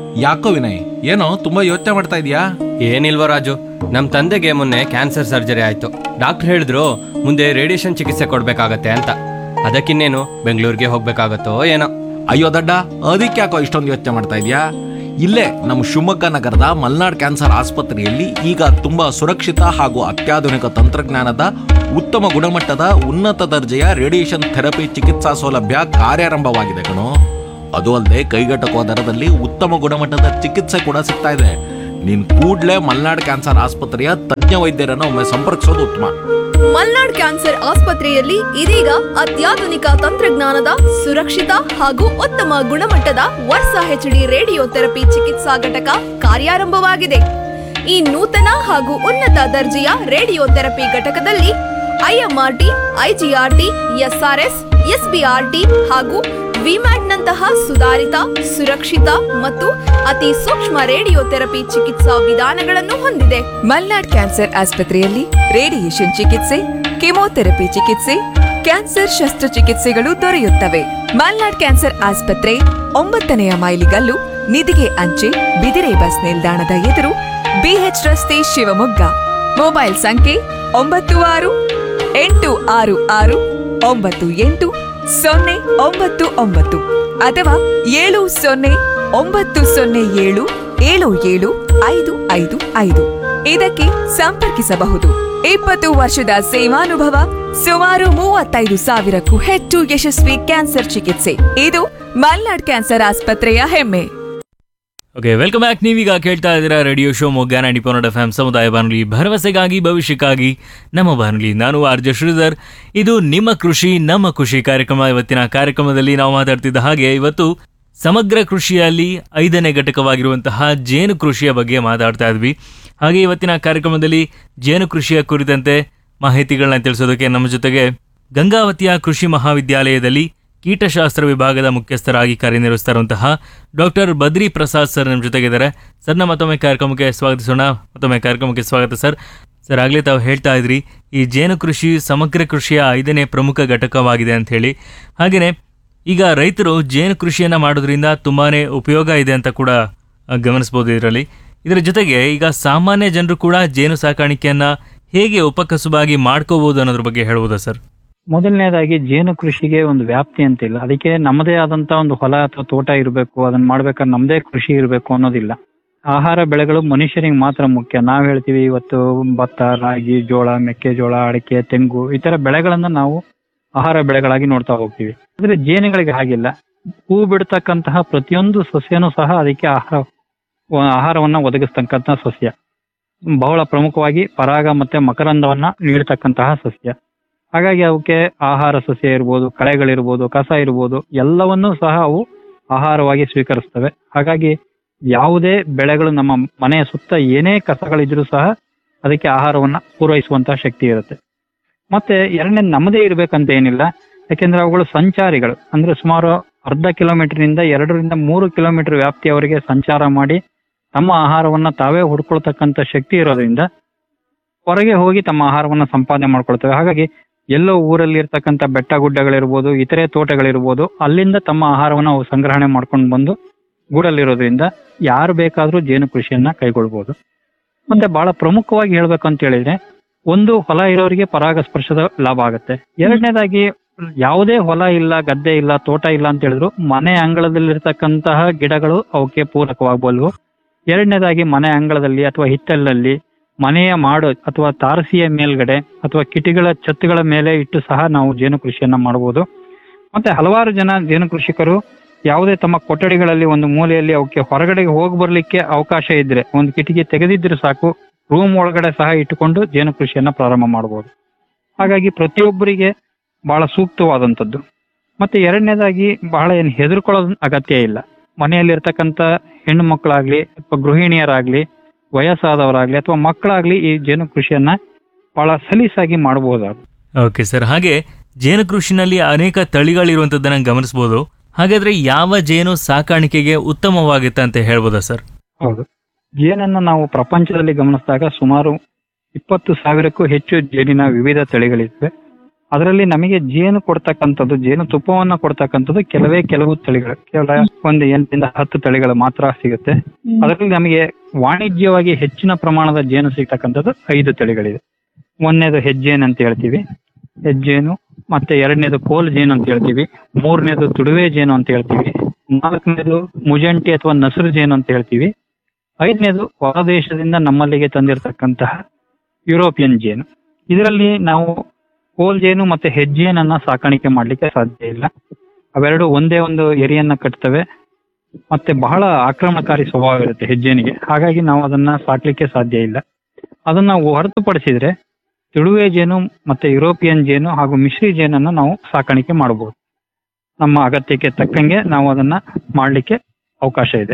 ಯಾಕೋ ವಿನಯ್ ಏನೋ ತುಂಬಾ ಯೋಚನೆ ಮಾಡ್ತಾ ಇದೀಯಾ ಏನಿಲ್ವ ರಾಜು ನಮ್ಮ ತಂದೆಗೆ ಮೊನ್ನೆ ಕ್ಯಾನ್ಸರ್ ಸರ್ಜರಿ ಆಯ್ತು ಡಾಕ್ಟರ್ ಹೇಳಿದ್ರು ಮುಂದೆ ರೇಡಿಯೇಷನ್ ಚಿಕಿತ್ಸೆ ಕೊಡ್ಬೇಕಾಗತ್ತೆ ಅಂತ ಅದಕ್ಕಿನ್ನೇನು ಬೆಂಗಳೂರಿಗೆ ಹೋಗ್ಬೇಕಾಗತ್ತೋ ಏನೋ ಅಯ್ಯೋ ದಡ್ಡ ಅದಕ್ಕೆ ಯಾಕೋ ಇಷ್ಟೊಂದು ಯೋಚನೆ ಮಾಡ್ತಾ ಇದೀಯಾ ಇಲ್ಲೇ ನಮ್ಮ ಶಿವಮೊಗ್ಗ ನಗರದ ಮಲ್ನಾಡ್ ಕ್ಯಾನ್ಸರ್ ಆಸ್ಪತ್ರೆಯಲ್ಲಿ ಈಗ ತುಂಬಾ ಸುರಕ್ಷಿತ ಹಾಗೂ ಅತ್ಯಾಧುನಿಕ ತಂತ್ರಜ್ಞಾನದ ಉತ್ತಮ ಗುಣಮಟ್ಟದ ಉನ್ನತ ದರ್ಜೆಯ ರೇಡಿಯೇಷನ್ ಥೆರಪಿ ಚಿಕಿತ್ಸಾ ಸೌಲಭ್ಯ ಕಾರ್ಯಾರಂಭವಾಗಿದೆ ಕಣೋ ಅದು ಅಲ್ಲದೆ ಕೈಗೆಟಕುವ ದರದಲ್ಲಿ ಉತ್ತಮ ಗುಣಮಟ್ಟದ ಚಿಕಿತ್ಸೆ ಕೂಡ ಸಿಗ್ತಾ ಇದೆ ನೀನ್ ಕೂಡ್ಲೇ ಮಲ್ನಾಡ್ ಕ್ಯಾನ್ಸರ್ ಆಸ್ಪತ್ರೆಯ ತಜ್ಞ ವೈದ್ಯರನ್ನು ಒಮ್ಮೆ ಸಂಪರ್ಕಿಸೋದು ಉತ್ತಮ ಮಲ್ನಾಡ್ ಕ್ಯಾನ್ಸರ್ ಆಸ್ಪತ್ರೆಯಲ್ಲಿ ಇದೀಗ ಅತ್ಯಾಧುನಿಕ ತಂತ್ರಜ್ಞಾನದ ಸುರಕ್ಷಿತ ಹಾಗೂ ಉತ್ತಮ ಗುಣಮಟ್ಟದ ವರ್ಷ ಹೆಚ್ಡಿ ರೇಡಿಯೋ ಥೆರಪಿ ಚಿಕಿತ್ಸಾ ಘಟಕ ಕಾರ್ಯಾರಂಭವಾಗಿದೆ ಈ ನೂತನ ಹಾಗೂ ಉನ್ನತ ದರ್ಜೆಯ ರೇಡಿಯೋ ಥೆರಪಿ ಘಟಕದಲ್ಲಿ ಐಎಂಆರ್ಟಿ ಐಜಿಆರ್ಟಿ ಎಸ್ಆರ್ಎಸ್ ಎಸ್ಬಿಆರ್ಟಿ ಹಾಗೂ ವಿಮ್ಯಾಟ್ನಂತಹ ಸುಧಾರಿತ ಸುರಕ್ಷಿತ ಮತ್ತು ಅತಿ ಸೂಕ್ಷ್ಮ ರೇಡಿಯೋ ಥೆರಪಿ ಚಿಕಿತ್ಸಾ ವಿಧಾನಗಳನ್ನು ಹೊಂದಿದೆ ಮಲ್ನಾಡ್ ಕ್ಯಾನ್ಸರ್ ಆಸ್ಪತ್ರೆಯಲ್ಲಿ ರೇಡಿಯೇಷನ್ ಚಿಕಿತ್ಸೆ ಕೆಮೊಥೆರಪಿ ಚಿಕಿತ್ಸೆ ಕ್ಯಾನ್ಸರ್ ಶಸ್ತ್ರಚಿಕಿತ್ಸೆಗಳು ದೊರೆಯುತ್ತವೆ ಮಲ್ನಾಡ್ ಕ್ಯಾನ್ಸರ್ ಆಸ್ಪತ್ರೆ ಒಂಬತ್ತನೆಯ ಮೈಲಿಗಲ್ಲು ನಿಧಿಗೆ ಅಂಚೆ ಬಿದಿರೆ ಬಸ್ ನಿಲ್ದಾಣದ ಎದುರು ಬಿಎಚ್ ರಸ್ತೆ ಶಿವಮೊಗ್ಗ ಮೊಬೈಲ್ ಸಂಖ್ಯೆ ಒಂಬತ್ತು ಆರು ಎಂಟು ಆರು ಆರು ಒಂಬತ್ತು ಎಂಟು ಸೊನ್ನೆ ಒಂಬತ್ತು ಒಂಬತ್ತು ಅಥವಾ ಏಳು ಸೊನ್ನೆ ಒಂಬತ್ತು ಸೊನ್ನೆ ಏಳು ಏಳು ಏಳು ಐದು ಐದು ಐದು ಇದಕ್ಕೆ ಸಂಪರ್ಕಿಸಬಹುದು ಇಪ್ಪತ್ತು ವರ್ಷದ ಸೇವಾನುಭವ ಸುಮಾರು ಮೂವತ್ತೈದು ಸಾವಿರಕ್ಕೂ ಹೆಚ್ಚು ಯಶಸ್ವಿ ಕ್ಯಾನ್ಸರ್ ಚಿಕಿತ್ಸೆ ಇದು ಮಲ್ನಾಡ್ ಕ್ಯಾನ್ಸರ್ ಆಸ್ಪತ್ರೆಯ ಹೆಮ್ಮೆ ಓಕೆ ವೆಲ್ಕಮ್ ಬ್ಯಾಕ್ ನೀವೀಗ ಕೇಳ್ತಾ ಇದ್ದೀರಾ ರೇಡಿಯೋ ಶೋ ಮೊಗ್ಗ ನಾಡಿ ಪೊನ್ನಡ ಎಫ್ ಎಂ ಸಮುದಾಯ ಬಾನುಲಿ ಭರವಸೆಗಾಗಿ ಭವಿಷ್ಯಕ್ಕಾಗಿ ನಮ್ಮ ಬಾನುಲಿ ನಾನು ಆರ್ ಜೆ ಶ್ರೀಧರ್ ಇದು ನಿಮ್ಮ ಕೃಷಿ ನಮ್ಮ ಖುಷಿ ಕಾರ್ಯಕ್ರಮ ಇವತ್ತಿನ ಕಾರ್ಯಕ್ರಮದಲ್ಲಿ ನಾವು ಮಾತಾಡ್ತಿದ್ದ ಹಾಗೆ ಇವತ್ತು ಸಮಗ್ರ ಕೃಷಿಯಲ್ಲಿ ಐದನೇ ಘಟಕವಾಗಿರುವಂತಹ ಜೇನು ಕೃಷಿಯ ಬಗ್ಗೆ ಮಾತಾಡ್ತಾ ಇದ್ವಿ ಹಾಗೆ ಇವತ್ತಿನ ಕಾರ್ಯಕ್ರಮದಲ್ಲಿ ಜೇನು ಕೃಷಿಯ ಕುರಿತಂತೆ ಮಾಹಿತಿಗಳನ್ನ ತಿಳಿಸೋದಕ್ಕೆ ನಮ್ಮ ಜೊತೆಗೆ ಗಂಗಾವತಿಯ ಕೃಷಿ ಮಹಾವಿದ್ಯಾಲಯದಲ್ಲಿ ಕೀಟಶಾಸ್ತ್ರ ವಿಭಾಗದ ಮುಖ್ಯಸ್ಥರಾಗಿ ಕಾರ್ಯನಿರ್ವಹಿಸ್ತಾ ಇರುವಂತಹ ಡಾಕ್ಟರ್ ಬದ್ರಿ ಪ್ರಸಾದ್ ಸರ್ ನಮ್ಮ ಜೊತೆಗಿದ್ದಾರೆ ಸರ್ನ ಮತ್ತೊಮ್ಮೆ ಕಾರ್ಯಕ್ರಮಕ್ಕೆ ಸ್ವಾಗತಿಸೋಣ ಮತ್ತೊಮ್ಮೆ ಕಾರ್ಯಕ್ರಮಕ್ಕೆ ಸ್ವಾಗತ ಸರ್ ಸರ್ ಆಗಲೇ ತಾವು ಹೇಳ್ತಾ ಇದ್ರಿ ಈ ಜೇನು ಕೃಷಿ ಸಮಗ್ರ ಕೃಷಿಯ ಐದನೇ ಪ್ರಮುಖ ಘಟಕವಾಗಿದೆ ಅಂತ ಹೇಳಿ ಹಾಗೆಯೇ ಈಗ ರೈತರು ಜೇನು ಕೃಷಿಯನ್ನ ಮಾಡೋದ್ರಿಂದ ತುಂಬಾನೇ ಉಪಯೋಗ ಇದೆ ಅಂತ ಕೂಡ ಆ, ಗಮನಿಸ್ಬೋದು ಇದರಲ್ಲಿ ಇದರ ಜೊತೆಗೆ ಈಗ ಸಾಮಾನ್ಯ ಜನರು ಕೂಡ ಜೇನು ಸಾಕಾಣಿಕೆಯನ್ನ ಹೇಗೆ ಉಪಕಸುಬಾಗಿ ಮಾಡ್ಕೋಬಹುದು ಅನ್ನೋದ್ರ ಬಗ್ಗೆ ಹೇಳ್ಬೋದಾ ಸರ್ ಮೊದಲನೇದಾಗಿ ಜೇನು ಕೃಷಿಗೆ ಒಂದು ವ್ಯಾಪ್ತಿ ಅಂತ ಇಲ್ಲ ಅದಕ್ಕೆ ನಮ್ಮದೇ ಆದಂತ ಒಂದು ಹೊಲ ಅಥವಾ ತೋಟ ಇರಬೇಕು ಅದನ್ನ ಮಾಡ್ಬೇಕಾದ್ರೆ ನಮ್ಮದೇ ಕೃಷಿ ಇರಬೇಕು ಅನ್ನೋದಿಲ್ಲ ಆಹಾರ ಬೆಳೆಗಳು ಮನುಷ್ಯರಿಗೆ ಮಾತ್ರ ಮುಖ್ಯ ನಾವ್ ಹೇಳ್ತೀವಿ ಇವತ್ತು ಭತ್ತ ರಾಗಿ ಜೋಳ ಮೆಕ್ಕೆಜೋಳ ಅಡಿಕೆ ತೆಂಗು ಈ ತರ ಬೆಳೆಗಳನ್ನ ನಾವು ಆಹಾರ ಬೆಳೆಗಳಾಗಿ ನೋಡ್ತಾ ಹೋಗ್ತೀವಿ ಆದ್ರೆ ಜೇನುಗಳಿಗೆ ಹಾಗಿಲ್ಲ ಹೂ ಬಿಡ್ತಕ್ಕಂತಹ ಪ್ರತಿಯೊಂದು ಸಸ್ಯನೂ ಸಹ ಅದಕ್ಕೆ ಆಹಾರ ಆಹಾರವನ್ನ ಒದಗಿಸ್ತಕ್ಕಂತಹ ಸಸ್ಯ ಬಹಳ ಪ್ರಮುಖವಾಗಿ ಪರಾಗ ಮತ್ತೆ ಮಕರಂದವನ್ನ ನೀಡ್ತಕ್ಕಂತಹ ಸಸ್ಯ ಹಾಗಾಗಿ ಅವಕ್ಕೆ ಆಹಾರ ಸಸ್ಯ ಇರ್ಬೋದು ಕಳೆಗಳಿರ್ಬೋದು ಕಸ ಇರ್ಬೋದು ಎಲ್ಲವನ್ನೂ ಸಹ ಅವು ಆಹಾರವಾಗಿ ಸ್ವೀಕರಿಸ್ತವೆ ಹಾಗಾಗಿ ಯಾವುದೇ ಬೆಳೆಗಳು ನಮ್ಮ ಮನೆಯ ಸುತ್ತ ಏನೇ ಕಸಗಳಿದ್ರೂ ಸಹ ಅದಕ್ಕೆ ಆಹಾರವನ್ನ ಪೂರೈಸುವಂತಹ ಶಕ್ತಿ ಇರುತ್ತೆ ಮತ್ತೆ ಎರಡನೇ ನಮ್ಮದೇ ಇರ್ಬೇಕಂತ ಏನಿಲ್ಲ ಯಾಕೆಂದ್ರೆ ಅವುಗಳು ಸಂಚಾರಿಗಳು ಅಂದ್ರೆ ಸುಮಾರು ಅರ್ಧ ಕಿಲೋಮೀಟರ್ ನಿಂದ ಎರಡರಿಂದ ಮೂರು ಕಿಲೋಮೀಟರ್ ವ್ಯಾಪ್ತಿಯವರೆಗೆ ಸಂಚಾರ ಮಾಡಿ ತಮ್ಮ ಆಹಾರವನ್ನ ತಾವೇ ಹುಡ್ಕೊಳ್ತಕ್ಕಂತ ಶಕ್ತಿ ಇರೋದ್ರಿಂದ ಹೊರಗೆ ಹೋಗಿ ತಮ್ಮ ಆಹಾರವನ್ನ ಸಂಪಾದನೆ ಮಾಡ್ಕೊಳ್ತವೆ ಹಾಗಾಗಿ ಎಲ್ಲೋ ಊರಲ್ಲಿ ಇರ್ತಕ್ಕಂಥ ಬೆಟ್ಟ ಗುಡ್ಡಗಳಿರ್ಬೋದು ಇತರೆ ತೋಟಗಳಿರ್ಬೋದು ಅಲ್ಲಿಂದ ತಮ್ಮ ಆಹಾರವನ್ನ ಅವು ಸಂಗ್ರಹಣೆ ಮಾಡ್ಕೊಂಡು ಬಂದು ಗೂಡಲ್ಲಿರೋದ್ರಿಂದ ಯಾರು ಬೇಕಾದ್ರೂ ಜೇನು ಕೃಷಿಯನ್ನ ಕೈಗೊಳ್ಬಹುದು ಮತ್ತೆ ಬಹಳ ಪ್ರಮುಖವಾಗಿ ಹೇಳ್ಬೇಕಂತ ಹೇಳಿದ್ರೆ ಒಂದು ಹೊಲ ಇರೋರಿಗೆ ಪರಾಗಸ್ಪರ್ಶದ ಲಾಭ ಆಗುತ್ತೆ ಎರಡನೇದಾಗಿ ಯಾವುದೇ ಹೊಲ ಇಲ್ಲ ಗದ್ದೆ ಇಲ್ಲ ತೋಟ ಇಲ್ಲ ಅಂತ ಹೇಳಿದ್ರು ಮನೆ ಅಂಗಳದಲ್ಲಿರ್ತಕ್ಕಂತಹ ಗಿಡಗಳು ಅವಕ್ಕೆ ಪೂರಕವಾಗಬಲ್ವು ಎರಡನೇದಾಗಿ ಮನೆ ಅಂಗಳದಲ್ಲಿ ಅಥವಾ ಹಿತ್ತಲಲ್ಲಿ ಮನೆಯ ಮಾಡು ಅಥವಾ ತಾರಸಿಯ ಮೇಲ್ಗಡೆ ಅಥವಾ ಕಿಟಿಗಳ ಛತ್ತುಗಳ ಮೇಲೆ ಇಟ್ಟು ಸಹ ನಾವು ಜೇನು ಕೃಷಿಯನ್ನ ಮಾಡಬಹುದು ಮತ್ತೆ ಹಲವಾರು ಜನ ಜೇನು ಕೃಷಿಕರು ಯಾವುದೇ ತಮ್ಮ ಕೊಠಡಿಗಳಲ್ಲಿ ಒಂದು ಮೂಲೆಯಲ್ಲಿ ಅವಕ್ಕೆ ಹೊರಗಡೆಗೆ ಹೋಗಿ ಬರ್ಲಿಕ್ಕೆ ಅವಕಾಶ ಇದ್ರೆ ಒಂದು ಕಿಟಕಿ ತೆಗೆದಿದ್ರೆ ಸಾಕು ರೂಮ್ ಒಳಗಡೆ ಸಹ ಇಟ್ಟುಕೊಂಡು ಜೇನು ಕೃಷಿಯನ್ನ ಪ್ರಾರಂಭ ಮಾಡಬಹುದು ಹಾಗಾಗಿ ಪ್ರತಿಯೊಬ್ಬರಿಗೆ ಬಹಳ ಸೂಕ್ತವಾದಂಥದ್ದು ಮತ್ತೆ ಎರಡನೇದಾಗಿ ಬಹಳ ಏನು ಹೆದರ್ಕೊಳ್ಳೋದ್ ಅಗತ್ಯ ಇಲ್ಲ ಮನೆಯಲ್ಲಿ ಇರ್ತಕ್ಕಂಥ ಹೆಣ್ಣು ಮಕ್ಕಳಾಗ್ಲಿ ಅಥವಾ ಗೃಹಿಣಿಯರಾಗ್ಲಿ ವಯಸ್ಸಾದವರಾಗ್ಲಿ ಅಥವಾ ಮಕ್ಕಳಾಗ್ಲಿ ಈ ಜೇನು ಕೃಷಿಯನ್ನ ಬಹಳ ಸಲೀಸಾಗಿ ಮಾಡಬಹುದಾದ ಓಕೆ ಸರ್ ಹಾಗೆ ಜೇನು ಕೃಷಿನಲ್ಲಿ ಅನೇಕ ತಳಿಗಳಿರುವಂತದ್ದನ್ನ ಗಮನಿಸಬಹುದು ಹಾಗಾದ್ರೆ ಯಾವ ಜೇನು ಸಾಕಾಣಿಕೆಗೆ ಉತ್ತಮವಾಗುತ್ತೆ ಅಂತ ಹೇಳ್ಬೋದಾ ಸರ್ ಹೌದು ಜೇನನ್ನ ನಾವು ಪ್ರಪಂಚದಲ್ಲಿ ಗಮನಿಸಿದಾಗ ಸುಮಾರು ಇಪ್ಪತ್ತು ಸಾವಿರಕ್ಕೂ ಹೆಚ್ಚು ಜೇನಿನ ವಿವಿಧ ತಳಿಗಳಿವೆ ಅದರಲ್ಲಿ ನಮಗೆ ಜೇನು ಕೊಡ್ತಕ್ಕಂಥದ್ದು ಜೇನು ತುಪ್ಪವನ್ನ ಕೊಡ್ತಕ್ಕಂಥದ್ದು ಕೆಲವೇ ಕೆಲವು ತಳಿಗಳು ಕೇವಲ ಒಂದು ಎಂಟರಿಂದ ಹತ್ತು ತಳಿಗಳು ಮಾತ್ರ ಸಿಗುತ್ತೆ ಅದರಲ್ಲಿ ನಮಗೆ ವಾಣಿಜ್ಯವಾಗಿ ಹೆಚ್ಚಿನ ಪ್ರಮಾಣದ ಜೇನು ಸಿಗ್ತಕ್ಕಂಥದ್ದು ಐದು ತಳಿಗಳಿದೆ ಒಂದನೇದು ಹೆಜ್ಜೇನು ಅಂತ ಹೇಳ್ತೀವಿ ಹೆಜ್ಜೇನು ಮತ್ತೆ ಎರಡನೇದು ಕೋಲ್ ಜೇನು ಅಂತ ಹೇಳ್ತೀವಿ ಮೂರನೇದು ತುಡುವೆ ಜೇನು ಅಂತ ಹೇಳ್ತೀವಿ ನಾಲ್ಕನೇದು ಮುಜಂಟಿ ಅಥವಾ ನಸರು ಜೇನು ಅಂತ ಹೇಳ್ತೀವಿ ಐದನೇದು ಹೊರದೇಶದಿಂದ ನಮ್ಮಲ್ಲಿಗೆ ತಂದಿರತಕ್ಕಂತಹ ಯುರೋಪಿಯನ್ ಜೇನು ಇದರಲ್ಲಿ ನಾವು ಕೋಲ್ ಜೇನು ಮತ್ತೆ ಹೆಜ್ಜೇನನ್ನ ಸಾಕಾಣಿಕೆ ಮಾಡ್ಲಿಕ್ಕೆ ಸಾಧ್ಯ ಇಲ್ಲ ಅವೆರಡು ಒಂದೇ ಒಂದು ಎರಿಯನ್ನ ಕಟ್ತವೆ ಮತ್ತೆ ಬಹಳ ಆಕ್ರಮಣಕಾರಿ ಸ್ವಭಾವ ಇರುತ್ತೆ ಹೆಜ್ಜೇನಿಗೆ ಹಾಗಾಗಿ ನಾವು ಅದನ್ನ ಸಾಕ್ಲಿಕ್ಕೆ ಸಾಧ್ಯ ಇಲ್ಲ ಅದನ್ನ ಹೊರತುಪಡಿಸಿದ್ರೆ ತುಳುವೆ ಜೇನು ಮತ್ತೆ ಯುರೋಪಿಯನ್ ಜೇನು ಹಾಗೂ ಮಿಶ್ರಿ ಜೇನನ್ನು ನಾವು ಸಾಕಾಣಿಕೆ ಮಾಡಬಹುದು ನಮ್ಮ ಅಗತ್ಯಕ್ಕೆ ತಕ್ಕಂಗೆ ನಾವು ಅದನ್ನ ಮಾಡ್ಲಿಕ್ಕೆ ಅವಕಾಶ ಇದೆ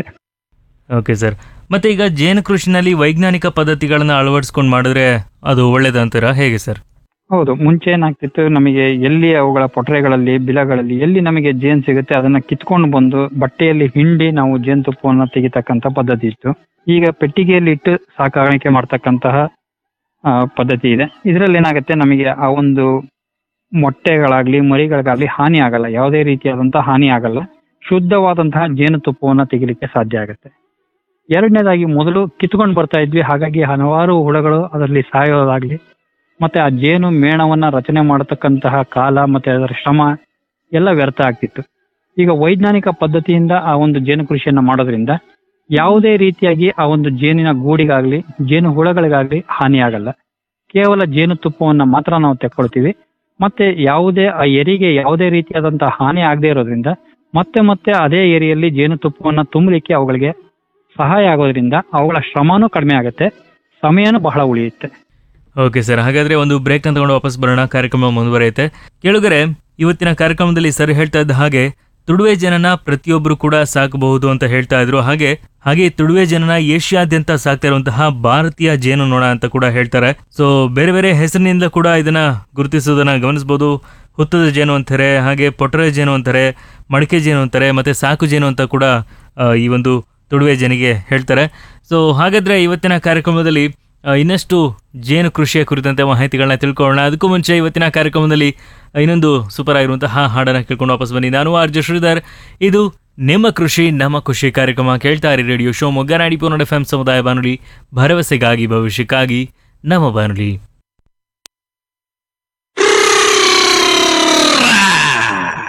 ಓಕೆ ಸರ್ ಮತ್ತೆ ಈಗ ಜೇನು ಕೃಷಿನಲ್ಲಿ ವೈಜ್ಞಾನಿಕ ಪದ್ಧತಿಗಳನ್ನ ಅಳವಡಿಸ್ಕೊಂಡು ಮಾಡಿದ್ರೆ ಅದು ಒಳ್ಳೇದಂತೀರಾ ಹೇಗೆ ಸರ್ ಹೌದು ಮುಂಚೆ ಏನಾಗ್ತಿತ್ತು ನಮಗೆ ಎಲ್ಲಿ ಅವುಗಳ ಪೊಟರೆಗಳಲ್ಲಿ ಬಿಲಗಳಲ್ಲಿ ಎಲ್ಲಿ ನಮಗೆ ಜೇನು ಸಿಗುತ್ತೆ ಅದನ್ನ ಕಿತ್ಕೊಂಡು ಬಂದು ಬಟ್ಟೆಯಲ್ಲಿ ಹಿಂಡಿ ನಾವು ಜೇನುತುಪ್ಪವನ್ನ ತೆಗಿತಕ್ಕಂತ ಪದ್ಧತಿ ಇತ್ತು ಈಗ ಪೆಟ್ಟಿಗೆಯಲ್ಲಿ ಇಟ್ಟು ಸಾಕಾಣಿಕೆ ಮಾಡ್ತಕ್ಕಂತಹ ಆ, ಪದ್ಧತಿ ಇದೆ ಇದರಲ್ಲಿ ಏನಾಗುತ್ತೆ ನಮಗೆ ಆ ಒಂದು ಮೊಟ್ಟೆಗಳಾಗ್ಲಿ ಮರಿಗಳಿಗಾಗ್ಲಿ ಹಾನಿ ಆಗಲ್ಲ ಯಾವುದೇ ರೀತಿಯಾದಂತಹ ಹಾನಿ ಆಗಲ್ಲ ಶುದ್ಧವಾದಂತಹ ಜೇನುತುಪ್ಪವನ್ನ ತೆಗಿಲಿಕ್ಕೆ ಸಾಧ್ಯ ಆಗುತ್ತೆ ಎರಡನೇದಾಗಿ ಮೊದಲು ಕಿತ್ಕೊಂಡು ಬರ್ತಾ ಇದ್ವಿ ಹಾಗಾಗಿ ಹಲವಾರು ಹುಳಗಳು ಅದರಲ್ಲಿ ಸಾಯೋದಾಗ್ಲಿ ಮತ್ತೆ ಆ ಜೇನು ಮೇಣವನ್ನ ರಚನೆ ಮಾಡತಕ್ಕಂತಹ ಕಾಲ ಮತ್ತೆ ಅದರ ಶ್ರಮ ಎಲ್ಲ ವ್ಯರ್ಥ ಆಗ್ತಿತ್ತು ಈಗ ವೈಜ್ಞಾನಿಕ ಪದ್ಧತಿಯಿಂದ ಆ ಒಂದು ಜೇನು ಕೃಷಿಯನ್ನ ಮಾಡೋದ್ರಿಂದ ಯಾವುದೇ ರೀತಿಯಾಗಿ ಆ ಒಂದು ಜೇನಿನ ಗೂಡಿಗಾಗ್ಲಿ ಜೇನು ಹುಳಗಳಿಗಾಗ್ಲಿ ಹಾನಿ ಆಗಲ್ಲ ಕೇವಲ ಜೇನು ತುಪ್ಪವನ್ನ ಮಾತ್ರ ನಾವು ತೆಕ್ಕೊಳ್ತೀವಿ ಮತ್ತೆ ಯಾವುದೇ ಆ ಎರಿಗೆ ಯಾವುದೇ ರೀತಿಯಾದಂತಹ ಹಾನಿ ಆಗದೆ ಇರೋದ್ರಿಂದ ಮತ್ತೆ ಮತ್ತೆ ಅದೇ ಏರಿಯಲ್ಲಿ ಜೇನು ತುಪ್ಪವನ್ನ ತುಂಬಲಿಕ್ಕೆ ಅವುಗಳಿಗೆ ಸಹಾಯ ಆಗೋದ್ರಿಂದ ಅವುಗಳ ಶ್ರಮನೂ ಕಡಿಮೆ ಆಗುತ್ತೆ ಸಮಯನೂ ಬಹಳ ಉಳಿಯುತ್ತೆ ಓಕೆ ಸರ್ ಹಾಗಾದ್ರೆ ಒಂದು ಬ್ರೇಕ್ನ ತಗೊಂಡು ವಾಪಸ್ ಬರೋಣ ಕಾರ್ಯಕ್ರಮ ಮುಂದುವರಿಯುತ್ತೆ ಕೇಳುಗರೆ ಇವತ್ತಿನ ಕಾರ್ಯಕ್ರಮದಲ್ಲಿ ಸರ್ ಹೇಳ್ತಾ ಇದ್ದ ಹಾಗೆ ತುಡುವೆ ಜನನ ಪ್ರತಿಯೊಬ್ಬರು ಕೂಡ ಸಾಕಬಹುದು ಅಂತ ಹೇಳ್ತಾ ಇದ್ರು ಹಾಗೆ ಹಾಗೆ ಈ ತುಡುವೆ ಜನನ ಏಷ್ಯಾದ್ಯಂತ ಸಾಕ್ತಾ ಇರುವಂತಹ ಭಾರತೀಯ ಜೇನುನೊಣ ಅಂತ ಕೂಡ ಹೇಳ್ತಾರೆ ಸೊ ಬೇರೆ ಬೇರೆ ಹೆಸರಿನಿಂದ ಕೂಡ ಇದನ್ನ ಗುರುತಿಸೋದನ್ನ ಗಮನಿಸಬಹುದು ಹುತ್ತದ ಜೇನು ಅಂತಾರೆ ಹಾಗೆ ಪೊಟರೆ ಜೇನು ಅಂತಾರೆ ಮಡಿಕೆ ಜೇನು ಅಂತಾರೆ ಮತ್ತೆ ಸಾಕು ಜೇನು ಅಂತ ಕೂಡ ಆ, ಈ ಒಂದು ತುಡುವೆ ಜೇನಿಗೆ ಹೇಳ್ತಾರೆ ಸೊ ಹಾಗಾದ್ರೆ ಇವತ್ತಿನ ಕಾರ್ಯಕ್ರಮದಲ್ಲಿ ಆ, ಇನ್ನಷ್ಟು ಜೇನು ಕೃಷಿಯ ಕುರಿತಂತೆ ಮಾಹಿತಿಗಳನ್ನ ತಿಳ್ಕೊಳ್ಳೋಣ ಅದಕ್ಕೂ ಮುಂಚೆ ಇವತ್ತಿನ ಕಾರ್ಯಕ್ರಮದಲ್ಲಿ ಆ, ಇನ್ನೊಂದು ಸೂಪರ್ ಆಗಿರುವಂತಹ ಹಾಡನ್ನ ಕೇಳ್ಕೊಂಡು ವಾಪಸ್ ಬನ್ನಿ ನಾನು ಆರ್ ಜೆ ಶ್ರೀಧರ್ ಇದು ನಿಮ್ಮ ಕೃಷಿ ನಮ್ಮ ಖುಷಿ ಕಾರ್ಯಕ್ರಮ ಕೇಳ್ತಾ ಇರಿ ರೇಡಿಯೋ ಶಿವಮೊಗ್ಗ ನಾಡಿ ಪೂರ್ಣ ಎಫ್ ಎಂ ಸಮುದಾಯ ಬಾನುಲಿ ಭರವಸೆಗಾಗಿ ಭವಿಷ್ಯಕ್ಕಾಗಿ ನಮ್ಮ ಬಾನುಲಿ